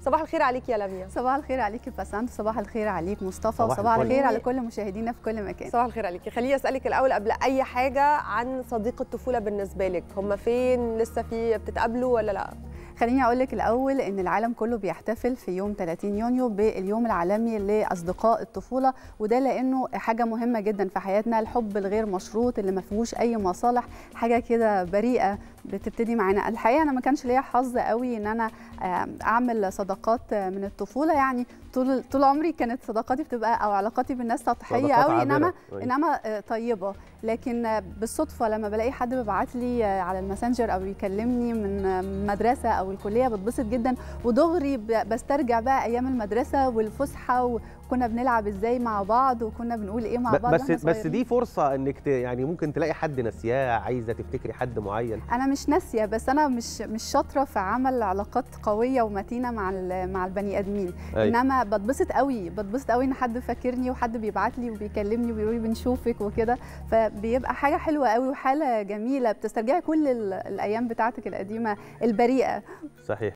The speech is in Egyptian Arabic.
صباح الخير عليك يا لميا صباح الخير عليك بسنت صباح الخير عليك مصطفى صباح وصباح الفل. الخير على كل مشاهدينا في كل مكان صباح الخير عليكي خليني اسالك الاول قبل اي حاجه عن صديق الطفوله بالنسبه لك هم فين لسه في بتتقابلوا ولا لا خليني اقول لك الاول ان العالم كله بيحتفل في يوم 30 يونيو باليوم العالمي لاصدقاء الطفوله وده لانه حاجه مهمه جدا في حياتنا الحب الغير مشروط اللي ما فيهوش اي مصالح حاجه كده بريئه بتبتدي معانا الحقيقه انا ما كانش ليا حظ قوي ان انا آه، اعمل صداقات من الطفوله يعني طول طول عمري كانت صداقاتي بتبقى او علاقاتي بالناس سطحيه صداقات قوي عابرة. انما أيوة. انما آه، طيبه لكن آه، بالصدفه لما بلاقي حد بيبعت لي آه، على الماسنجر او يكلمني من آه، من مدرسه او الكليه بتبسط جدا ودغري ب- بسترجع بقى ايام المدرسه والفسحه وكنا بنلعب ازاي مع بعض وكنا بنقول ايه مع ب- بعض بس واحنا بس صغيرين. دي فرصه انك ت... يعني ممكن تلاقي حد ناسياه عايزه تفتكري حد معين انا مش ناسيه بس انا مش مش شاطره في عمل علاقات قويه ومتينه مع ال- مع البني ادمين أيوة. انما بتبسط قوي بتبسط قوي ان حد فاكرني وحد بيبعت لي وبيكلمني وبيقول لي بنشوفك وكده فبيبقى حاجه حلوه قوي وحاله جميله بتسترجعي كل ال- الايام بتاعتك القديمه البريئه صحيح